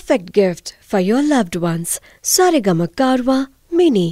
perfect gift for your loved ones. Sarigama Karwa Mini.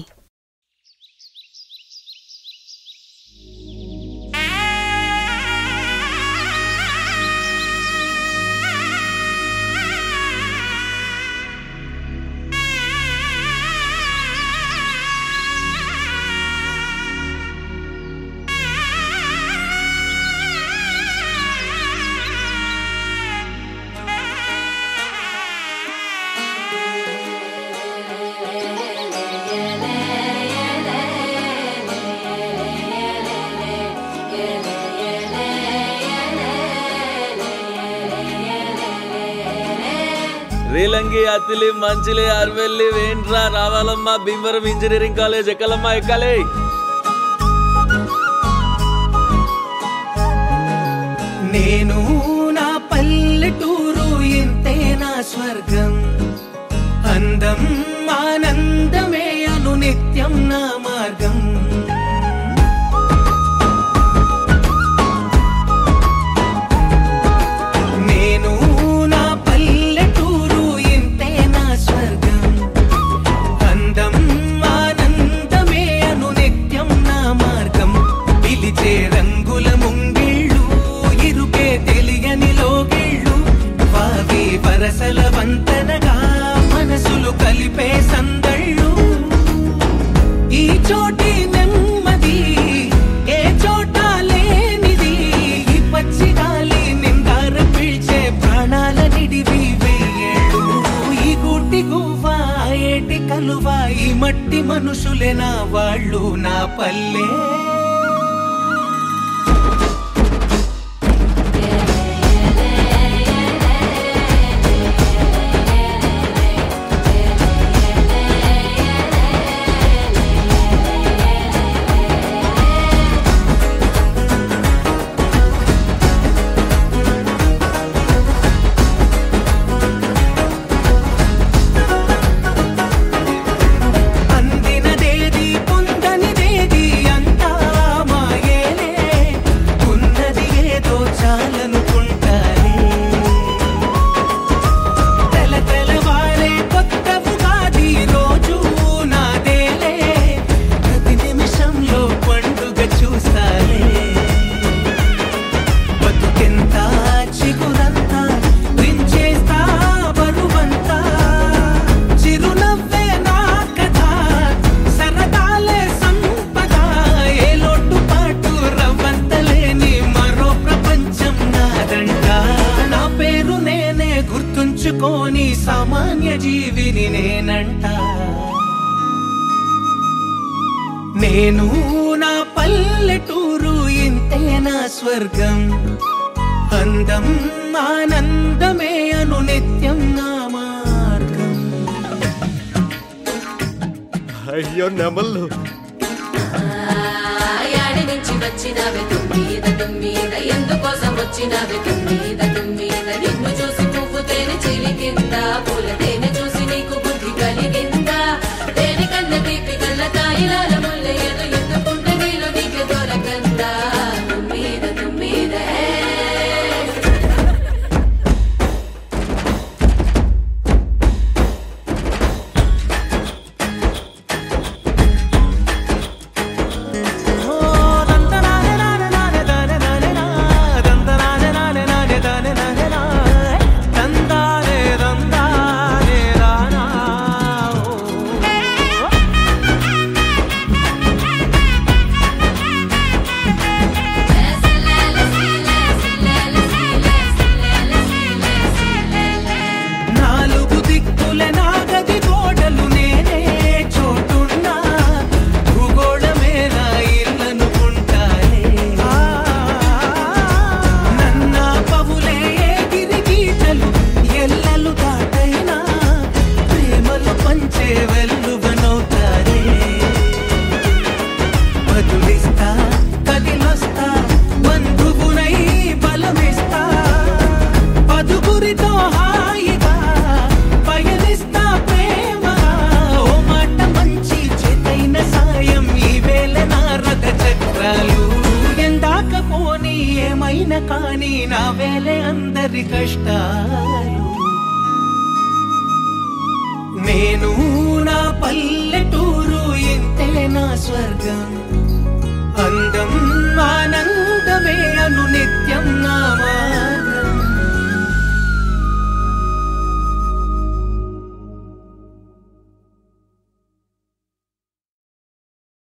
Relangi Attili Manchili Aravalli Vendra రావాలమ్మా Bhimavaram engineering college ఎక్కలమ్మా ఎక్కాలి నేను నా పల్లెటూరు ఇంతే నా స్వర్గం అందం ఆనందమే అను నిత్యం నా మార్గం నేను నా పల్లెటూరు ఇంతే నా స్వర్గం అందం ఆనందమే అను నిత్యం నా మార్గం పిలిచే రంగుల ముంగిళ్ళు ఇరుకే తెలియని లోగిళ్ళు వావి వరసల వంతనగా మనసులు కలిపే సందళ్ళు ఈ చోటి నెమ్మది ఏ చోట లేనిది ఈ పచ్చి గాలి నిందార పీల్చే ప్రాణాల నిడివి వెయ్యేళ్ళు ఈ గుడ్డి గువ్వ ఏటి కలువ ఈ మట్టి మనుషులే నా వాళ్ళు నా పల్లె అందినదేది పొందనిదేది అంతా మాయేలే ఉన్నది ఏదో చాలనుకుంటారే తెల తెలవారే కొత్త ఉగాది రోజు నాదేలే ప్రతి నిమిషంలో పండుగ చూస్తాలే బతుకెంత చిగురంతా దించేస్తా బరువంతా చిరునవ్వే నా కథ సరదాలే సంపద ఏ లోటు పాటు రవ్వంతలేని మరో ప్రపంచం నాదంట నా పేరు నేనే గుర్తుంచుకోని సామాన్య జీవిని నేనంట నేను నా పల్లెటూరు ఇంతే నా స్వర్గం అందం ఆనందమే అను నిత్యం నా మార్గం అయ్యో నెమళ్ళు యాడి నుంచి వచ్చినవి తుమ్మీద తుమ్మీద ఎందుకోసం వచ్చినవి తుమ్మీద తుమ్మీద నిన్ను చూసి పువ్వు తేనె చిలికిందా పూల తేనె చూసి నీకు బుద్ధి కలిగిందా తేనె కన్న తీపి కల్ల కాయిలాల ముల్ల ఏదో ఎందుకుంటే నీలో నీకు దొరకందా తుమ్మీద తుమ్మీద ఏ. నాలుగు దిక్కుల నాగది గోడలు నేనే చోటున్నా భూగోళమే నా ఇల్లనుకుంటానే నన్న పవులే ఎగిరి గీతలు ఎల్లలు దాటైనా ప్రేమలు పంచే వెల్లువనవుతారే బదులిస్తా కదిలొస్తా బంధువునై బలమిస్తా పదుగురితో హాయిగా పయనిస్తా ప్రేమగా ఓ మాట మంచి చేతైన సాయం ఈ వేళ నా రథ చక్రాలు ఎందాక పోనీ ఏమైనా కానీ నా వేలే అందరి కష్టాలు